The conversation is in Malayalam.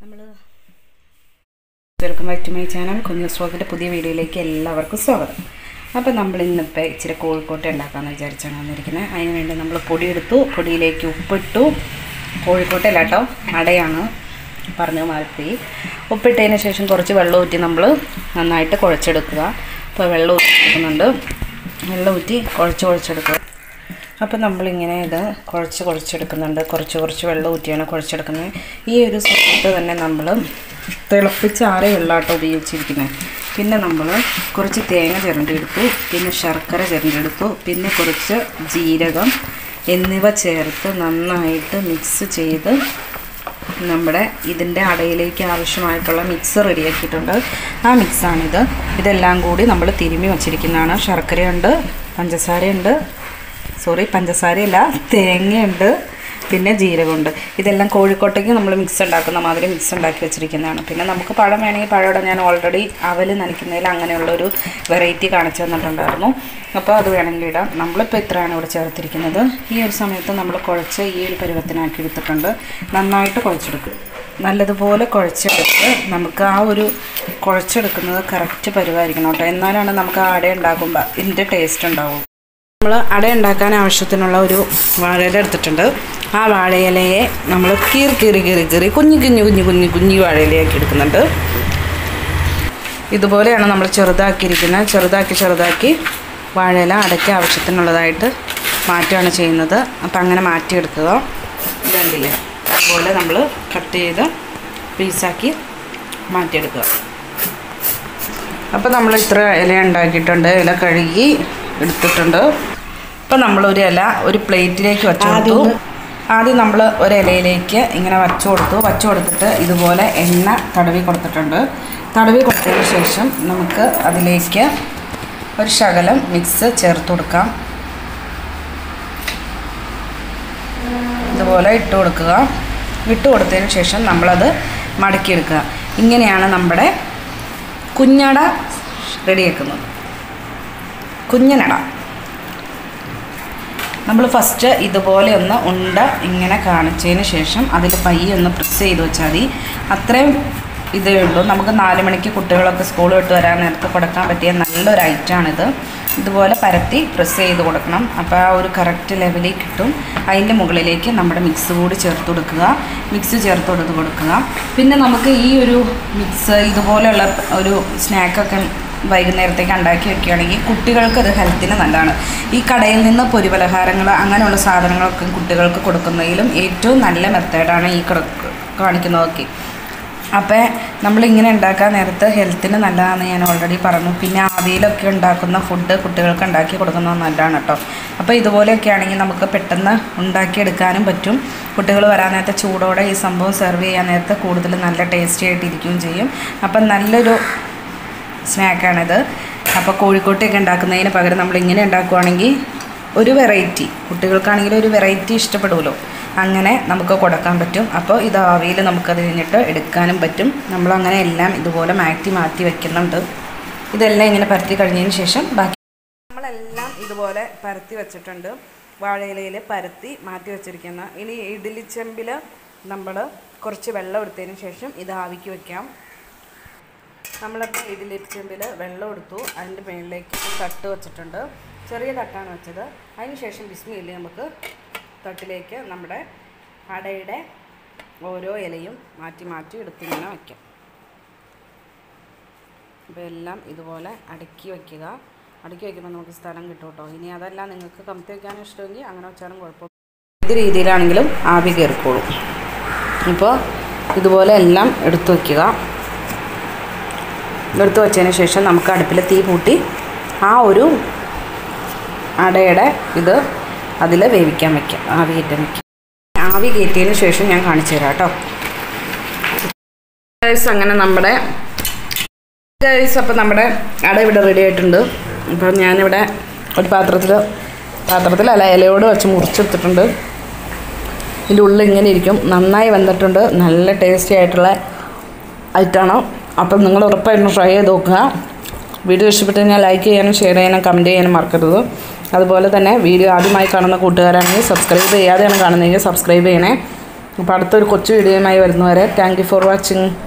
നമ്മൾ welcome back to my channel കുഞ്ഞു സ്ട്രോക്കിൻ്റെ പുതിയ വീഡിയോയിലേക്ക് എല്ലാവർക്കും സ്വാഗതം അപ്പോൾ നമ്മൾ ഇന്നിപ്പോൾ ഇച്ചിരി കോഴിക്കോട്ട ഉണ്ടാക്കാമെന്ന് വിചാരിച്ചാണ് വന്നിരിക്കുന്നത് അതിന് വേണ്ടി നമ്മൾ പൊടിയെടുത്തു പൊടിയിലേക്ക് ഉപ്പിട്ടു കോഴിക്കോട്ടല്ല കേട്ടോ അടയാണ് പറഞ്ഞു മാറിപ്പോയി ഉപ്പിട്ടതിന് ശേഷം കുറച്ച് വെള്ളം ഊറ്റി നമ്മൾ നന്നായിട്ട് കുഴച്ചെടുക്കുക അപ്പോൾ വെള്ളം ഊറ്റി എടുക്കുന്നുണ്ട് വെള്ളം ഊറ്റി കുഴച്ച് കുഴച്ചെടുക്കുക അപ്പോൾ നമ്മളിങ്ങനെ ഇത് കുഴച്ച് കുഴച്ചെടുക്കുന്നുണ്ട് കുറച്ച് കുറച്ച് വെള്ളം ഊറ്റിയാണ് കുഴച്ചെടുക്കുന്നത് ഈ ഒരു സമയത്ത് തന്നെ നമ്മൾ തിളപ്പിച്ചാറിയ വെള്ളമാട്ടോ ഉപയോഗിച്ചിരിക്കുന്നത് പിന്നെ നമ്മൾ കുറച്ച് തേങ്ങ ചിരണ്ടിയെടുത്തു പിന്നെ ശർക്കര ചിരണ്ടിയെടുത്തു പിന്നെ കുറച്ച് ജീരകം എന്നിവ ചേർത്ത് നന്നായിട്ട് മിക്സ് ചെയ്ത് നമ്മുടെ ഇതിൻ്റെ അടയിലേക്ക് ആവശ്യമായിട്ടുള്ള മിക്സ് റെഡിയാക്കിയിട്ടുണ്ട് ആ മിക്സാണിത് ഇതെല്ലാം കൂടി നമ്മൾ തിരുമ്മി വച്ചിരിക്കുന്നതാണ് ശർക്കരയുണ്ട് പഞ്ചസാരയുണ്ട് സോറി പഞ്ചസാരയല്ല തേങ്ങയുണ്ട് പിന്നെ ജീരകമുണ്ട് ഇതെല്ലാം കോഴിക്കോട്ടേക്ക് നമ്മൾ മിക്സ് ഉണ്ടാക്കുന്ന മാതിരി മിക്സ് ഉണ്ടാക്കി വെച്ചിരിക്കുന്നതാണ് പിന്നെ നമുക്ക് പഴം വേണമെങ്കിൽ പഴയുടെ ഞാൻ ഓൾറെഡി അവൽ നനയ്ക്കുന്നതിൽ അങ്ങനെയുള്ളൊരു വെറൈറ്റി കാണിച്ചു തന്നിട്ടുണ്ടായിരുന്നു അപ്പോൾ അത് വേണമെങ്കിൽ ഇടാം നമ്മളിപ്പോൾ ഇത്രയാണ് ഇവിടെ ചേർത്തിരിക്കുന്നത് ഈ ഒരു സമയത്ത് നമ്മൾ കുഴച്ച് ഈ ഒരു പരുവത്തിനാക്കി എടുത്തിട്ടുണ്ട് നന്നായിട്ട് കുഴച്ചെടുക്കും നല്ലതുപോലെ കുഴച്ചെടുത്ത് നമുക്ക് ആ ഒരു കുഴച്ചെടുക്കുന്നത് കറക്റ്റ് പരുവായിരിക്കണം കേട്ടോ എന്നാലാണ് നമുക്ക് ആ അട ഉണ്ടാക്കുമ്പോൾ ഇതിൻ്റെ ടേസ്റ്റ് ഉണ്ടാവും നമ്മൾ അട ഉണ്ടാക്കാൻ ആവശ്യത്തിനുള്ള ഒരു വാഴയില എടുത്തിട്ടുണ്ട് ആ വാഴയിലയെ നമ്മൾ കീറി കീറി കീറി കീറി കുഞ്ഞു കുഞ്ഞു കുഞ്ഞു കുഞ്ഞു കുഞ്ഞു വാഴയിലയാക്കി എടുക്കുന്നുണ്ട് ഇതുപോലെയാണ് നമ്മൾ ചെറുതാക്കിയിരിക്കുന്നത് ചെറുതാക്കി ചെറുതാക്കി വാഴയില അടയ്ക്ക് ആവശ്യത്തിനുള്ളതായിട്ട് മാറ്റുകയാണ് ചെയ്യുന്നത് അപ്പം അങ്ങനെ മാറ്റിയെടുക്കുക ഇതുണ്ടില്ലേ അതുപോലെ നമ്മൾ കട്ട് ചെയ്ത് പീസാക്കി മാറ്റിയെടുക്കുക അപ്പോൾ നമ്മൾ ഇത്ര ഇല ഉണ്ടാക്കിയിട്ടുണ്ട് ഇല കഴുകി എടുത്തിട്ടുണ്ട് ഇപ്പം നമ്മളൊരു ഇല ഒരു പ്ലേറ്റിലേക്ക് വച്ചു കൊടുത്തു ആദ്യം നമ്മൾ ഒരു ഇലയിലേക്ക് ഇങ്ങനെ വച്ചു കൊടുത്തു വച്ചു കൊടുത്തിട്ട് ഇതുപോലെ എണ്ണ തടവി കൊടുത്തിട്ടുണ്ട് തടവി കൊടുത്തതിന് ശേഷം നമുക്ക് അതിലേക്ക് ഒരു ശകലം മിക്സ് ചേർത്ത് കൊടുക്കാം ഇതുപോലെ ഇട്ട് കൊടുക്കുക ഇട്ട് കൊടുത്തതിന് ശേഷം നമ്മളത് മടക്കിയെടുക്കുക ഇങ്ങനെയാണ് നമ്മുടെ കുഞ്ഞട റെഡിയാക്കുന്നത് കുഞ്ഞനട നമ്മൾ ഫസ്റ്റ് ഇതുപോലെ ഒന്ന് ഉണ്ട ഇങ്ങനെ കാണിച്ചതിന് ശേഷം അതിൽ പയ്യെ ഒന്ന് പ്രസ് ചെയ്ത് വെച്ചാൽ മതി അത്രയും ഇതേ ഉള്ളൂ നമുക്ക് നാല് മണിക്ക് കുട്ടികളൊക്കെ സ്കൂൾ വിട്ട് വരാൻ നേരത്തെ കൊടുക്കാൻ പറ്റിയ നല്ലൊരു ഐറ്റമാണിത് ഇതുപോലെ പരത്തി പ്രസ് ചെയ്ത് കൊടുക്കണം അപ്പോൾ ആ ഒരു കറക്റ്റ് ലെവലിൽ കിട്ടും അതിൻ്റെ മുകളിലേക്ക് നമ്മുടെ മിക്സ് കൂടി ചേർത്ത് കൊടുക്കുക മിക്സ് ചേർത്ത് കൊടുത്ത് കൊടുക്കുക പിന്നെ നമുക്ക് ഈ ഒരു മിക്സ് ഇതുപോലെയുള്ള ഒരു സ്നാക്കൊക്കെ വൈകുന്നേരത്തേക്ക് ഉണ്ടാക്കി വെക്കുകയാണെങ്കിൽ കുട്ടികൾക്ക് അത് ഹെൽത്തിന് നല്ലതാണ് ഈ കടയിൽ നിന്ന് പൊരിപലഹാരങ്ങൾ അങ്ങനെയുള്ള സാധനങ്ങളൊക്കെ കുട്ടികൾക്ക് കൊടുക്കുന്നതിലും ഏറ്റവും നല്ല മെത്തേഡാണ് ഈ കാണിക്കുന്നതൊക്കെ അപ്പോൾ നമ്മളിങ്ങനെ ഉണ്ടാക്കാൻ നേരത്ത് ഹെൽത്തിന് നല്ലതാണെന്ന് ഞാൻ ഓൾറെഡി പറഞ്ഞു പിന്നെ ആവിയിലൊക്കെ ഉണ്ടാക്കുന്ന ഫുഡ് കുട്ടികൾക്ക് ഉണ്ടാക്കി കൊടുക്കുന്നത് നല്ലതാണ് കേട്ടോ അപ്പോൾ ഇതുപോലെയൊക്കെ ആണെങ്കിൽ നമുക്ക് പെട്ടെന്ന് ഉണ്ടാക്കിയെടുക്കാനും പറ്റും കുട്ടികൾ വരാൻ നേരത്തെ ചൂടോടെ ഈ സംഭവം സെർവ് ചെയ്യാൻ നേരത്തെ കൂടുതൽ നല്ല ടേസ്റ്റി ആയിട്ട് ഇരിക്കുകയും ചെയ്യും അപ്പം നല്ലൊരു സ്നാക്കാണിത് അപ്പോൾ കോഴിക്കോട്ടയൊക്കെ ഉണ്ടാക്കുന്നതിന് പകരം നമ്മൾ ഇങ്ങനെ ഉണ്ടാക്കുവാണെങ്കിൽ ഒരു വെറൈറ്റി കുട്ടികൾക്കാണെങ്കിൽ ഒരു വെറൈറ്റി ഇഷ്ടപ്പെടുമല്ലോ അങ്ങനെ നമുക്ക് കൊടുക്കാൻ പറ്റും അപ്പോൾ ഇത് ആവിയിൽ നമുക്കത് കഴിഞ്ഞിട്ട് എടുക്കാനും പറ്റും നമ്മളങ്ങനെ എല്ലാം ഇതുപോലെ മാറ്റി മാറ്റി വെക്കുന്നുണ്ട് ഇതെല്ലാം ഇങ്ങനെ പരത്തി കഴിഞ്ഞതിന് ശേഷം ബാക്കി നമ്മളെല്ലാം ഇതുപോലെ പരത്തി വെച്ചിട്ടുണ്ട് വാഴയിലയിൽ പരത്തി മാറ്റി വെച്ചിരിക്കുന്ന ഇനി ഇഡ്ഡലി ചെമ്പിൽ നമ്മൾ കുറച്ച് വെള്ളം എടുത്തതിന് ശേഷം ഇത് ആവിക്ക് വെക്കാം നമ്മളിപ്പോൾ ഇഡ്ഡലി ചെമ്പിൽ വെള്ളം എടുത്തു അതിൻ്റെ മുകളിലേക്ക് തട്ട് വെച്ചിട്ടുണ്ട് ചെറിയ തട്ടാണ് വെച്ചത് അതിന് ശേഷം ബിസ്മിയിൽ നമുക്ക് തട്ടിലേക്ക് നമ്മുടെ അടയുടെ ഓരോ ഇലയും മാറ്റി മാറ്റി എടുത്തിങ്ങനെ വയ്ക്കാം അപ്പോൾ എല്ലാം ഇതുപോലെ അടുക്കി വയ്ക്കുക അടുക്കി വയ്ക്കുമ്പോൾ നമുക്ക് സ്ഥലം കിട്ടും കേട്ടോ ഇനി അതല്ല നിങ്ങൾക്ക് കമത്തി വയ്ക്കാൻ ഇഷ്ടമെങ്കിൽ അങ്ങനെ വെച്ചാലും കുഴപ്പം ഏത് രീതിയിലാണെങ്കിലും ആവി കയറിക്കോളും ഇപ്പോൾ ഇതുപോലെ എല്ലാം എടുത്തു വയ്ക്കുക എടുത്തു വച്ചതിന് ശേഷം നമുക്ക് അടുപ്പിൽ തീ പൂട്ടി ആ ഒരു അടയുടെ ഇത് അതിൽ വേവിക്കാൻ വയ്ക്കാം ആവി കയറ്റാൻ വയ്ക്കാം ആവി കയറ്റിയതിന് ശേഷം ഞാൻ കാണിച്ചു തരാം കേട്ടോ ഗൈസ് അങ്ങനെ നമ്മുടെ ഗൈസ് അപ്പോൾ നമ്മുടെ അട ഇവിടെ റെഡി ആയിട്ടുണ്ട് അപ്പോൾ ഞാനിവിടെ ഒരു പാത്രത്തിൽ പാത്രത്തിലല്ല ഇലയോട് വെച്ച് മുറിച്ചെടുത്തിട്ടുണ്ട് ഇതിൻ്റെ ഉള്ളിൽ ഇങ്ങനെ ഇരിക്കും നന്നായി വന്നിട്ടുണ്ട് നല്ല ടേസ്റ്റി ആയിട്ടുള്ള ഐറ്റമാണ് അപ്പം നിങ്ങൾ ഉറപ്പായിട്ടും ട്രൈ ചെയ്ത് നോക്കുക വീഡിയോ ഇഷ്ടപ്പെട്ട് കഴിഞ്ഞാൽ ലൈക്ക് ചെയ്യാനും ഷെയർ ചെയ്യാനും കമൻറ്റ് ചെയ്യാനും മറക്കരുത് അതുപോലെ തന്നെ വീഡിയോ ആദ്യമായി കാണുന്ന കൂട്ടുകാരാണെങ്കിൽ സബ്സ്ക്രൈബ് ചെയ്യാതെയാണ് കാണുന്നതെങ്കിൽ സബ്സ്ക്രൈബ് ചെയ്യണേ അപ്പോൾ അടുത്തൊരു കൊച്ചു വീഡിയോയുമായി വരുന്നവരെ താങ്ക് യു ഫോർ വാച്ചിങ്